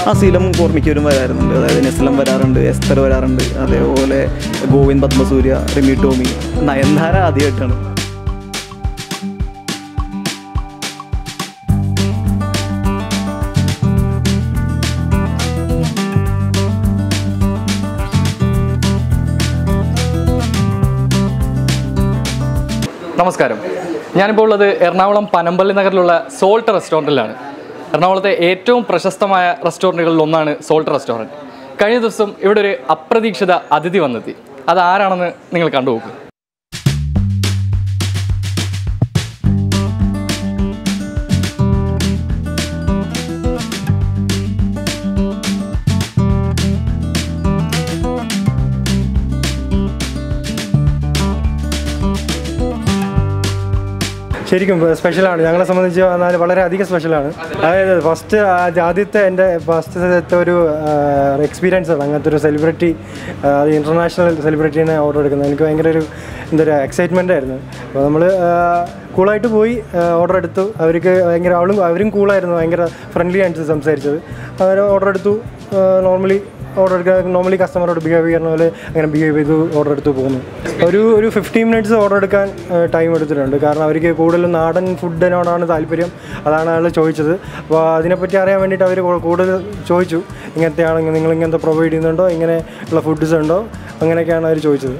ആ ശീലം ഓർമ്മിക്കവരും വരാറുണ്ട് അതായത് നെസ്ലം വരാറുണ്ട് എസ്തർ വരാറുണ്ട് അതേപോലെ ഗോവിന്ദ് പത്മസൂര്യ റിമി ടോമി നയൻതാര ആദ്യമായിട്ടാണ് നമസ്കാരം ഞാനിപ്പോൾ ഉള്ളത് എറണാകുളം പനമ്പള്ളി നഗറിലുള്ള സോൾട്ട് റെസ്റ്റോറൻറ്റിലാണ് എറണാകുളത്തെ ഏറ്റവും പ്രശസ്തമായ റെസ്റ്റോറൻറ്റുകളിൽ ഒന്നാണ് സോൾട്ട് റെസ്റ്റോറൻറ്റ് കഴിഞ്ഞ ദിവസം ഇവിടെ ഒരു അപ്രതീക്ഷിത അതിഥി വന്നെത്തി അത് ആരാണെന്ന് നിങ്ങൾ കണ്ടുപോകും ശരിക്കും സ്പെഷ്യലാണ് ഞങ്ങളെ സംബന്ധിച്ച് പറഞ്ഞാൽ വളരെയധികം സ്പെഷ്യലാണ് അതായത് ഫസ്റ്റ് ആദ്യത്തെ എൻ്റെ ഫസ്റ്റത്തെ ഒരു എക്സ്പീരിയൻസ് ആണ് അങ്ങനത്തെ ഒരു സെലിബ്രിറ്റി ഇൻ്റർനാഷണൽ സെലിബ്രിറ്റീനെ ഓർഡർ എടുക്കുന്നത് എനിക്ക് ഭയങ്കര ഒരു എന്താ പറയുക എക്സൈറ്റ്മെൻ്റ് ആയിരുന്നു അപ്പോൾ നമ്മൾ കൂളായിട്ട് പോയി ഓർഡർ എടുത്തു അവർക്ക് ഭയങ്കര അവളും അവരും കൂളായിരുന്നു ഭയങ്കര ഫ്രണ്ട്ലി ആയിട്ട് സംസാരിച്ചത് അവർ ഓർഡർ എടുത്തു നോർമലി ഓർഡർ എടുക്കാൻ നോർമലി കസ്റ്റമറോട് ബിഹേവ് ചെയ്യുന്ന പോലെ അങ്ങനെ ബിഹേവ് ചെയ്തു ഓർഡർ എടുത്ത് പോകുന്നു ഒരു ഒരു ഫിഫ്റ്റീൻ മിനിറ്റ്സ് ഓർഡർ എടുക്കാൻ ടൈം എടുത്തിട്ടുണ്ട് കാരണം അവർക്ക് കൂടുതലും നാടൻ ഫുഡിനോടാണ് താല്പര്യം അതാണ് അയാൾ ചോദിച്ചത് അപ്പോൾ അതിനെപ്പറ്റി അറിയാൻ വേണ്ടിയിട്ട് അവർ കൂടുതൽ ചോദിച്ചു ഇങ്ങനത്തെയാണെങ്കിൽ നിങ്ങൾ ഇങ്ങനത്തെ പ്രൊവൈഡ് ചെയ്യുന്നുണ്ടോ ഇങ്ങനെ ഉള്ള ഫുഡ്സ് ഉണ്ടോ അങ്ങനെയൊക്കെയാണ് അവർ ചോദിച്ചത്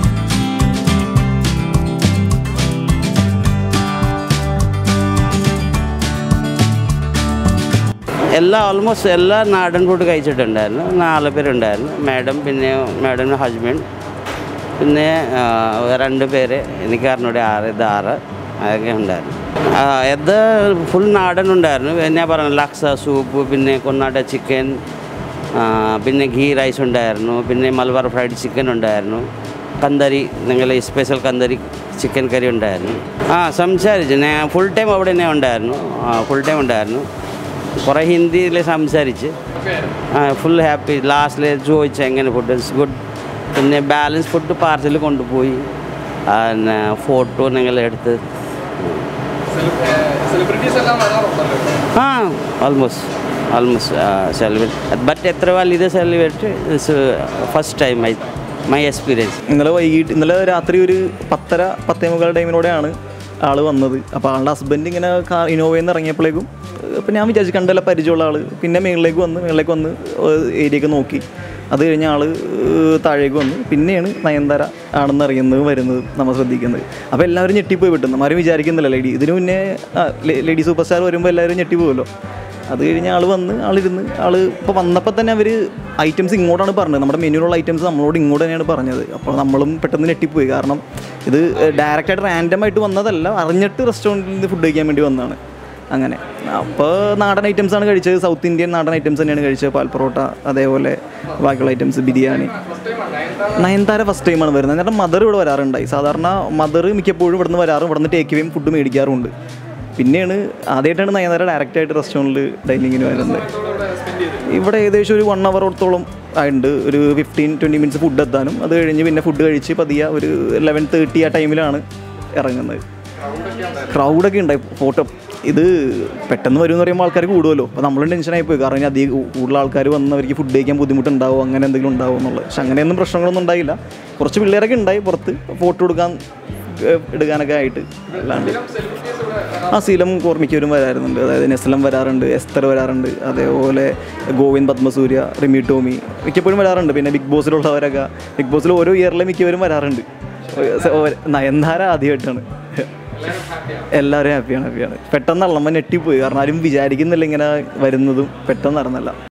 എല്ലാ ഓൾമോസ്റ്റ് എല്ലാ നാടൻ ഫുഡ് കഴിച്ചിട്ടുണ്ടായിരുന്നു നാല് പേരുണ്ടായിരുന്നു മാഡം പിന്നെ മാഡം ഹസ്ബൻഡ് പിന്നെ ആ, രണ്ട് പേര് എനിക്ക് അറിഞ്ഞൂടെ ആറ് ഇത് ആറ് അതൊക്കെ ഉണ്ടായിരുന്നു ആ, ഇത് ഫുൾ നാടൻ ഉണ്ടായിരുന്നു ഞാൻ പറഞ്ഞു ലക്സ സൂപ്പ് പിന്നെ കൊന്നാട്ട ചിക്കൻ പിന്നെ ഘീ റൈസ് ഉണ്ടായിരുന്നു പിന്നെ മലബാർ ഫ്രൈഡ് ചിക്കൻ ഉണ്ടായിരുന്നു കന്തരി നിങ്ങളെ സ്പെഷ്യൽ കന്തരി ചിക്കൻ കറി ഉണ്ടായിരുന്നു ആ സംസാരിച്ചു ഞാൻ ഫുൾ ടൈം അവിടെ തന്നെ ഉണ്ടായിരുന്നു ഫുൾ ടൈം ഉണ്ടായിരുന്നു കുറേ ഹിന്ദിയിൽ സംസാരിച്ച് ഫുൾ ഹാപ്പി ലാസ്റ്റിൽ ചോദിച്ചു എങ്ങനെ ഫുഡ് ഇറ്റ്സ് ഗുഡ് പിന്നെ ബാലൻസ് ഫുഡ് പാർസൽ കൊണ്ടുപോയി പിന്നെ ഫോട്ടോ നിങ്ങൾ എടുത്ത് ആ ഓൾമോസ്റ്റ് ഓൾമോസ്റ്റ് സെലിബ്രേറ്റ് ബട്ട് എത്ര വലിയ celebrate first time my my experience ഇന്നലെ വൈകിട്ട് ഇന്നലെ രാത്രി ഒരു പത്തര പത്തേ മുക്കാൽ ടൈമിനോടെയാണ് ആള് വന്നത് അപ്പോൾ ആളുടെ ഹസ്ബൻഡ് ഇങ്ങനെ കാർ ഇന്നോവയിൽ നിന്ന് ഇറങ്ങിയപ്പോഴേക്കും അപ്പോൾ ഞാൻ വിചാരിച്ചു കണ്ടല്ല പരിചയമുള്ള ആൾ പിന്നെ മേളിലേക്ക് വന്ന് മേളിലേക്ക് വന്ന് ഏരിയയൊക്കെ നോക്കി അത് കഴിഞ്ഞ് ആൾ താഴേക്ക് വന്നു പിന്നെയാണ് നയൻതാര ആണെന്ന് അറിയുന്നതും വരുന്നതും നമ്മൾ ശ്രദ്ധിക്കുന്നത് അപ്പോൾ എല്ലാവരും ഞെട്ടിപ്പോയി വിട്ടുന്നു ആരും വിചാരിക്കുന്നില്ല ലേഡി ഇതിനു മുന്നേ ആ, ലേ- ലേഡി സൂപ്പർ സ്റ്റാർ വരുമ്പോൾ എല്ലാവരും ഞെട്ടിപ്പോകുമല്ലോ അത് കഴിഞ്ഞ് ആൾ വന്ന് ആളിരുന്ന് ആൾ ഇപ്പോൾ വന്നപ്പോൾ തന്നെ അവർ ഐറ്റംസ് ഇങ്ങോട്ടാണ് പറഞ്ഞത് നമ്മുടെ മെനുവിലുള്ള ഐറ്റംസ് നമ്മളോട് ഇങ്ങോട്ട് തന്നെയാണ് പറഞ്ഞത് അപ്പോൾ നമ്മളും പെട്ടെന്ന് ഞെട്ടിപ്പോയി കാരണം ഇത് ഡയറക്റ്റായിട്ട് റാൻഡമായിട്ട് വന്നതല്ല അറിഞ്ഞിട്ട് റെസ്റ്റോറൻറ്റിൽ നിന്ന് ഫുഡ് കഴിക്കാൻ വേണ്ടി വന്നതാണ് അങ്ങനെ അപ്പോൾ നാടൻ ഐറ്റംസ് ആണ് കഴിച്ചത് സൗത്ത് ഇന്ത്യൻ നാടൻ ഐറ്റംസ് തന്നെയാണ് കഴിച്ചത് പാൽ പൊറോട്ട അതേപോലെ ബാക്കിയുള്ള ഐറ്റംസ് ബിരിയാണി നയൻതാര ഫസ്റ്റ് ടൈമാണ് വരുന്നത് എന്നിട്ട് മദർ ഇവിടെ വരാറുണ്ടായി സാധാരണ മദർ മിക്കപ്പോഴും ഇവിടുന്ന് വരാറും ഇവിടുന്ന് ടേക്ക് വേയും ഫുഡ് മേടിക്കാറുണ്ട് പിന്നെയാണ് ആദ്യമായിട്ടാണ് നയൻതാര ഡയറക്റ്റായിട്ട് റെസ്റ്റോറൻറ്റിൽ ഡൈനിങ്ങിന് വരുന്നത് ഇവിടെ ഏകദേശം ഒരു വൺ അവറോളത്തോളം ആയിട്ടുണ്ട് ഒരു ഫിഫ്റ്റീൻ ട്വൻറ്റി മിനിറ്റ്സ് ഫുഡ് എത്താനും അത് കഴിഞ്ഞ് പിന്നെ ഫുഡ് കഴിച്ച് പതിയെ ഒരു ലെവൻ തേർട്ടി ആ ടൈമിലാണ് ഇറങ്ങുന്നത് ക്രൗഡൊക്കെ ഉണ്ടായി ഫോട്ടോ ഇത് പെട്ടെന്ന് വരും എന്ന് പറയുമ്പോൾ ആൾക്കാർ കൂടുമല്ലോ അപ്പോൾ നമ്മളും ടെൻഷനായി പോയി കാരണം ഇനി അധികം കൂടുതൽ ആൾക്കാർ വന്ന് അവർക്ക് ഫുഡ് കഴിക്കാൻ ബുദ്ധിമുട്ടുണ്ടാവും അങ്ങനെ എന്തെങ്കിലും ഉണ്ടാവും എന്നുള്ളത് പക്ഷെ അങ്ങനെയൊന്നും പ്രശ്നങ്ങളൊന്നും ഉണ്ടായില്ല കുറച്ച് പിള്ളേരൊക്കെ ഉണ്ടായി പുറത്ത് ഫോട്ടോ എടുക്കാൻ ഏഹ്, എടുക്കാനൊക്കെ ആയിട്ട് അല്ലാണ്ട് ആ ശീലം ഓർമ്മിക്കവരും വരാറുണ്ട് അതായത് നെസ്ലം വരാറുണ്ട് എസ്തർ വരാറുണ്ട് അതേപോലെ ഗോവിന്ദ് പത്മസൂര്യ റിമി ടോമി മിക്കപ്പോഴും വരാറുണ്ട് പിന്നെ ബിഗ് ബോസിലുള്ളവരൊക്കെ ബിഗ് ബോസിൽ ഓരോ ഇയറിലെ മിക്കവരും വരാറുണ്ട് ഓ- നയൻതാര ആദ്യമായിട്ടാണ് എല്ലാവരും ഹാപ്പിയാണ് ഹാപ്പിയാണ് പെട്ടെന്ന് അള്ളമ്മ ഞെട്ടിപ്പോയി കാരണം ആരും വിചാരിക്കുന്നില്ല ഇങ്ങനെ വരുന്നതും പെട്ടെന്ന് നടന്നല്ല